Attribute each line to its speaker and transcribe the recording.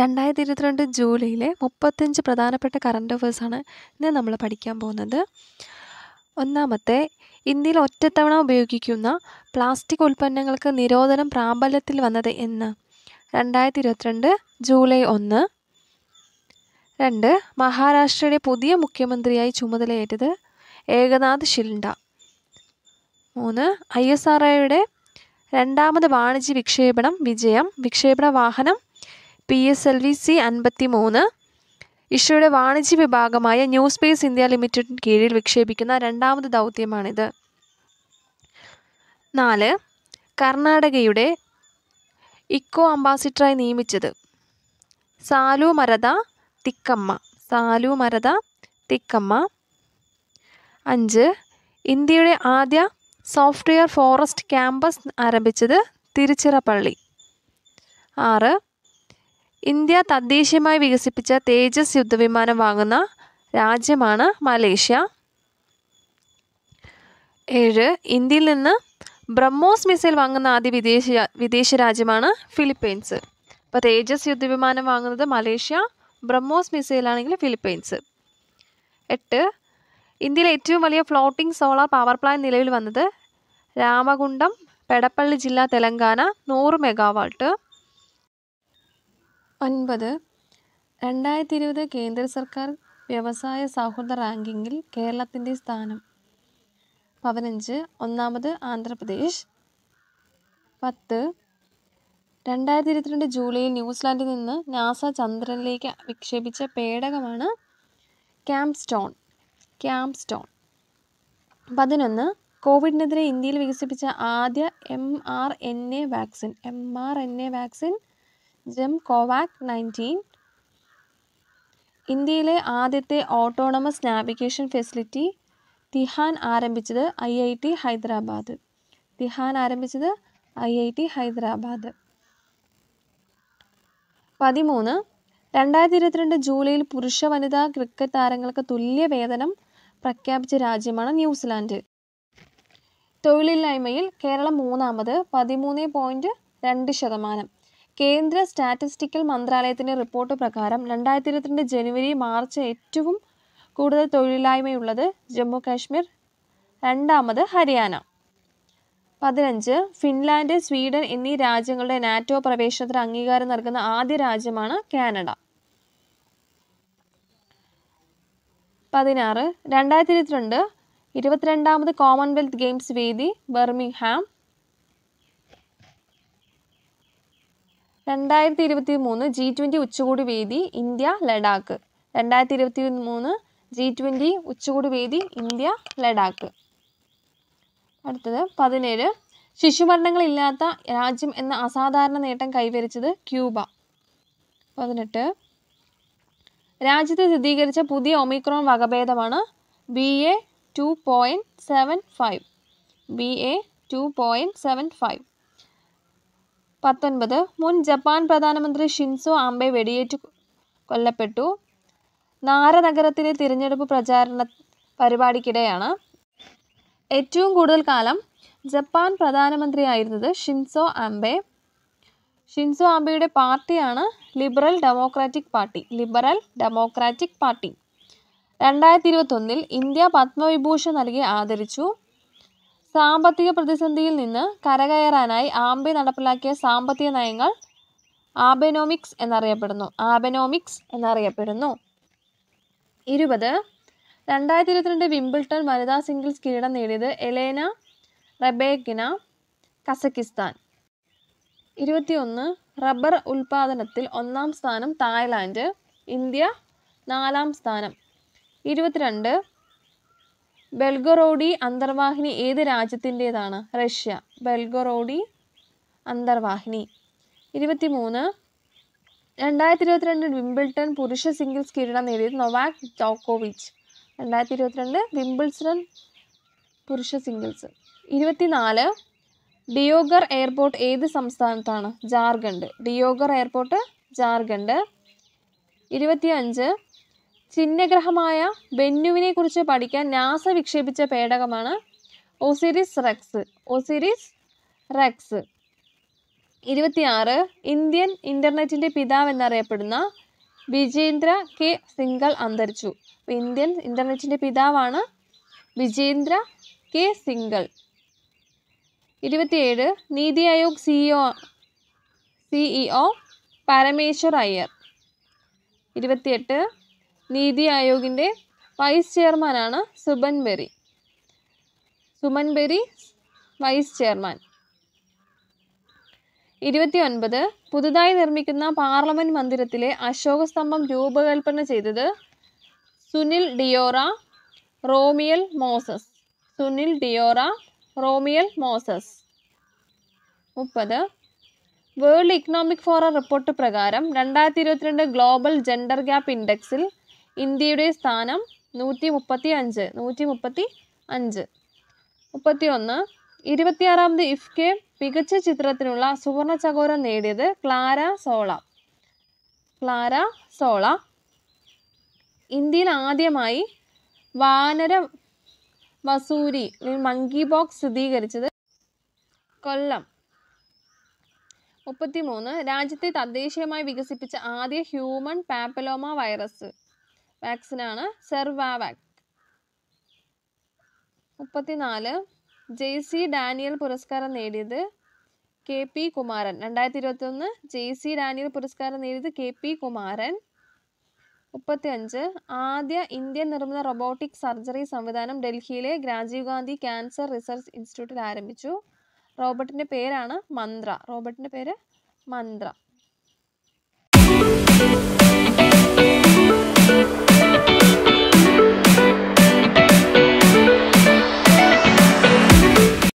Speaker 1: രണ്ടായിരത്തി ഇരുപത്തിരണ്ട് ജൂലൈയിലെ മുപ്പത്തഞ്ച് പ്രധാനപ്പെട്ട കറണ്ട് അഫയേഴ്സാണ് ഇന്ന് നമ്മൾ പഠിക്കാൻ പോകുന്നത് ഒന്നാമത്തെ ഇന്ത്യയിൽ ഒറ്റത്തവണ ഉപയോഗിക്കുന്ന പ്ലാസ്റ്റിക് ഉൽപ്പന്നങ്ങൾക്ക് നിരോധനം പ്രാബല്യത്തിൽ വന്നത് എന്ന് രണ്ടായിരത്തി ഇരുപത്തിരണ്ട് ജൂലൈ ഒന്ന് രണ്ട് മഹാരാഷ്ട്രയുടെ പുതിയ മുഖ്യമന്ത്രിയായി ചുമതലയേറ്റത് ഏകനാഥ് ഷിൻഡ മൂന്ന് ഐ എസ് ആർ ഒയുടെ രണ്ടാമത് വാണിജ്യ വിക്ഷേപണം വിജയം വിക്ഷേപണ വാഹനം P S L V C അൻപത്തി മൂന്ന് ഇഷ്യോയുടെ വാണിജ്യ വിഭാഗമായ ന്യൂ സ്പേസ് ഇന്ത്യ ലിമിറ്റഡിന് കീഴിൽ വിക്ഷേപിക്കുന്ന രണ്ടാമത് ദൗത്യമാണിത് നാല് കർണാടകയുടെ ഇക്കോ അംബാസിഡറായി നിയമിച്ചത് സാലു മരത തിക്കമ്മ സാലു മരത തിക്കമ്മ അഞ്ച് ഇന്ത്യയുടെ ആദ്യ സോഫ്റ്റ്വെയർ ഫോറസ്റ്റ് ക്യാമ്പസ് ആരംഭിച്ചത് തിരുച്ചിറപ്പള്ളി ആറ് ഇന്ത്യ തദ്ദേശീയമായി വികസിപ്പിച്ച തേജസ് യുദ്ധവിമാനം വാങ്ങുന്ന രാജ്യമാണ് മലേഷ്യ ഏഴ് ഇന്ത്യയിൽ നിന്ന് ബ്രഹ്മോസ് മിസൈൽ വാങ്ങുന്ന ആദ്യ വിദേശ വിദേശ രാജ്യമാണ് ഫിലിപ്പീൻസ് അപ്പോൾ തേജസ് യുദ്ധവിമാനം വാങ്ങുന്നത് മലേഷ്യ ബ്രഹ്മോസ് മിസൈൽ ആണെങ്കിൽ ഫിലിപ്പീൻസ് എട്ട് ഇന്ത്യയിലെ ഏറ്റവും വലിയ ഫ്ലോട്ടിംഗ് സോളാർ പവർ പ്ലാന്റ് നിലവിൽ വന്നത് രാമകുണ്ടം പെടപ്പള്ളി ജില്ല തെലങ്കാന നൂറ് മെഗാവാട്ട് ഒൻപത് രണ്ടായിരത്തി ഇരുപത് കേന്ദ്ര സർക്കാർ വ്യവസായ സൗഹൃദ റാങ്കിങ്ങിൽ കേരളത്തിൻ്റെ സ്ഥാനം പതിനഞ്ച് ഒന്നാമത് ആന്ധ്രാപ്രദേശ് പത്ത് രണ്ടായിരത്തി ഇരുപത്തിരണ്ട് ജൂലൈയിൽ ന്യൂസിലാൻഡിൽ നിന്ന് നാസ ചന്ദ്രനിലേക്ക് വിക്ഷേപിച്ച പേടകമാണ് ക്യാമ്പ് സ്റ്റോൺ ക്യാമ്പ് സ്റ്റോൺ പതിനൊന്ന് കോവിഡിനെതിരെ ഇന്ത്യയിൽ വികസിപ്പിച്ച ആദ്യ M R N A vaccine M R N A vaccine Gem Covac nineteen ഇന്ത്യയിലെ ആദ്യത്തെ ഓട്ടോണമസ് നാവിഗേഷൻ ഫെസിലിറ്റി തിഹാൻ ആരംഭിച്ചത് I I T Hyderabad TiHAN ആരംഭിച്ചത് ഐ ഐ ടി ഹൈദരാബാദ് പതിമൂന്ന് രണ്ടായിരത്തി ഇരുപത്തിരണ്ട് ജൂലൈയിൽ പുരുഷ വനിതാ ക്രിക്കറ്റ് താരങ്ങൾക്ക് തുല്യ വേതനം പ്രഖ്യാപിച്ച രാജ്യമാണ് ന്യൂസിലാൻഡ് തൊഴിലില്ലായ്മയിൽ കേരളം മൂന്നാമത് പതിമൂന്ന് പോയിൻറ്റ് രണ്ട് ശതമാനം കേന്ദ്ര സ്റ്റാറ്റിസ്റ്റിക്കൽ മന്ത്രാലയത്തിൻ്റെ റിപ്പോർട്ട് പ്രകാരം രണ്ടായിരത്തി ഇരുപത്തിരണ്ട് ജനുവരി മാർച്ച് ഏറ്റവും കൂടുതൽ തൊഴിലില്ലായ്മയുള്ളത് ജമ്മു കാശ്മീർ രണ്ടാമത് ഹരിയാന പതിനഞ്ച് ഫിൻലാൻഡ് സ്വീഡൻ എന്നീ രാജ്യങ്ങളുടെ നാറ്റോ പ്രവേശനത്തിന് അംഗീകാരം നൽകുന്ന ആദ്യ രാജ്യമാണ് കാനഡ പതിനാറ് രണ്ടായിരത്തി ഇരുപത്തിരണ്ട് ഇരുപത്തിരണ്ടാമത് കോമൺവെൽത്ത് ഗെയിംസ് വേദി ബർമിംഗ്ഹാം രണ്ടായിരത്തി ഇരുപത്തി മൂന്ന് ജി ട്വൻ്റി ഉച്ചകോടി വേദി ഇന്ത്യ ലഡാക്ക് രണ്ടായിരത്തി ഇരുപത്തി മൂന്ന് ജി ട്വൻ്റി ഉച്ചകോടി വേദി ഇന്ത്യ ലഡാക്ക് അടുത്തത് പതിനേഴ് ശിശുമരണങ്ങളില്ലാത്ത രാജ്യം എന്ന അസാധാരണ നേട്ടം കൈവരിച്ചത് ക്യൂബ പതിനെട്ട് രാജ്യത്ത് സ്ഥിരീകരിച്ച പുതിയ ഒമിക്രോൺ വകഭേദമാണ് B A two point seven five B A two point seven five പത്തൊൻപത് മുൻ ജപ്പാൻ പ്രധാനമന്ത്രി ഷിൻസോ ആംബെ വെടിയേറ്റ് കൊല്ലപ്പെട്ടു നാരനഗരത്തിലെ തിരഞ്ഞെടുപ്പ് പ്രചാരണ പരിപാടിക്കിടെയാണ് ഏറ്റവും കൂടുതൽ കാലം ജപ്പാൻ പ്രധാനമന്ത്രിയായിരുന്നത് ഷിൻസോ ആംബെ ഷിൻസോ ആംബെയുടെ പാർട്ടിയാണ് Liberal Democratic Party Liberal Democratic Party രണ്ടായിരത്തി ഇരുപത്തൊന്നിൽ ഇന്ത്യ പത്മവിഭൂഷൺ നൽകി ആദരിച്ചു സാമ്പത്തിക പ്രതിസന്ധിയിൽ നിന്ന് കരകയറാനായി ആംബെ നടപ്പിലാക്കിയ സാമ്പത്തിക നയങ്ങൾ ആബെനോമിക്സ് എന്നറിയപ്പെടുന്നു ആബെനോമിക്സ് എന്നറിയപ്പെടുന്നു ഇരുപത് രണ്ടായിരത്തി ഇരുപത്തിരണ്ട് വിംബിൾട്ടൺ വനിതാ സിംഗിൾസ് കിരീടം നേടിയത് എലേന റബേക്കിന കസക്കിസ്ഥാൻ ഇരുപത്തിയൊന്ന് റബ്ബർ ഉൽപാദനത്തിൽ ഒന്നാം സ്ഥാനം തായ്ലാൻഡ് ഇന്ത്യ നാലാം സ്ഥാനം ഇരുപത്തിരണ്ട് ബെൽഗറോഡി അന്തർവാഹിനി ഏത് രാജ്യത്തിൻ്റേതാണ് റഷ്യ ബെൽഗറോഡി അന്തർവാഹിനി ഇരുപത്തിമൂന്ന് രണ്ടായിരത്തി ഇരുപത്തിരണ്ട് വിംബിൾട്ടൺ പുരുഷ സിംഗിൾസ് കിരീടം നേടിയത് നൊവാക് ജോക്കോവിച്ച് രണ്ടായിരത്തി ഇരുപത്തിരണ്ട് വിംബിൾസ്റ്റൺ പുരുഷ സിംഗിൾസ് ഇരുപത്തിനാല് ഡിയോഗർ എയർപോർട്ട് ഏത് സംസ്ഥാനത്താണ് ജാർഖണ്ഡ് ഡിയോഗർ എയർപോർട്ട് ജാർഖണ്ഡ് ഇരുപത്തിയഞ്ച് ചിഹ്നഗ്രഹമായ ബെന്നുവിനെ കുറിച്ച് പഠിക്കാൻ നാസ വിക്ഷേപിച്ച പേടകമാണ് ഒസിരിസ് റെക്സ് ഒസിരിസ് റെക്സ് ഇരുപത്തിയാറ് ഇന്ത്യൻ ഇൻ്റർനെറ്റിൻ്റെ പിതാവ് എന്നറിയപ്പെടുന്ന വിജേന്ദ്ര കെ സിംഗൾ അന്തരിച്ചു അപ്പോൾ ഇന്ത്യൻ ഇൻ്റർനെറ്റിൻ്റെ പിതാവാണ് വിജേന്ദ്ര കെ സിംഗൾ ഇരുപത്തിയേഴ് നീതി ആയോഗ് സിഇഒ സിഇഒ പരമേശ്വർ അയ്യർ ഇരുപത്തിയെട്ട് നീതി ആയോഗിൻ്റെ വൈസ് ചെയർമാനാണ് സുബൻ ബെറി സുമൻ ബെറി വൈസ് ചെയർമാൻ ഇരുപത്തി ഒൻപത് പുതുതായി നിർമ്മിക്കുന്ന പാർലമെന്റ് മന്ദിരത്തിലെ അശോക സ്തംഭം രൂപകൽപ്പന ചെയ്തത് സുനിൽ ഡിയോറ റോമിയൽ മോസസ് സുനിൽ ഡിയോറ റോമിയൽ മോസസ് മുപ്പത് വേൾഡ് ഇക്കണോമിക് ഫോറം റിപ്പോർട്ട് പ്രകാരം രണ്ടായിരത്തി ഇരുപത്തിരണ്ട് ഗ്ലോബൽ ജെൻഡർ ഗ്യാപ്പ് ഇൻഡെക്സിൽ ഇന്ത്യയുടെ സ്ഥാനം നൂറ്റി മുപ്പത്തി അഞ്ച് നൂറ്റി മുപ്പത്തി അഞ്ച് മുപ്പത്തി ഒന്ന് ഇരുപത്തിയാറാമത് ഇഫ്കെ മികച്ച ചിത്രത്തിനുള്ള സുവർണ ചകോരം നേടിയത് ക്ലാര സോള ക്ലാര സോള ഇന്ത്യയിൽ ആദ്യമായി വാനര വസൂരി അല്ലെങ്കിൽ മങ്കി ബോക്സ് സ്ഥിരീകരിച്ചത് കൊല്ലം മുപ്പത്തിമൂന്ന് രാജ്യത്തെ തദ്ദേശീയമായി വികസിപ്പിച്ച ആദ്യ ഹ്യൂമൻ പാപ്പലോമ വൈറസ് വാക്സിനാണ് സെർവാവാക് മുപ്പത്തിനാല് ജെയ്സി ഡാനിയൽ പുരസ്കാരം നേടിയത് കെ പി കുമാരൻ രണ്ടായിരത്തി ഇരുപത്തി ഒന്ന് ജെയ്സി ഡാനിയൽ പുരസ്കാരം നേടിയത് കെ പി കുമാരൻ മുപ്പത്തി അഞ്ച് ആദ്യ ഇന്ത്യൻ നിർമ്മിത റൊബോട്ടിക് സർജറി സംവിധാനം ഡൽഹിയിലെ രാജീവ് ഗാന്ധി ക്യാൻസർ റിസർച്ച് ഇൻസ്റ്റിറ്റ്യൂട്ടിൽ ആരംഭിച്ചു റോബോട്ടിൻ്റെ പേരാണ് മന്ത്ര റോബോട്ടിൻ്റെ പേര് മന്ത്ര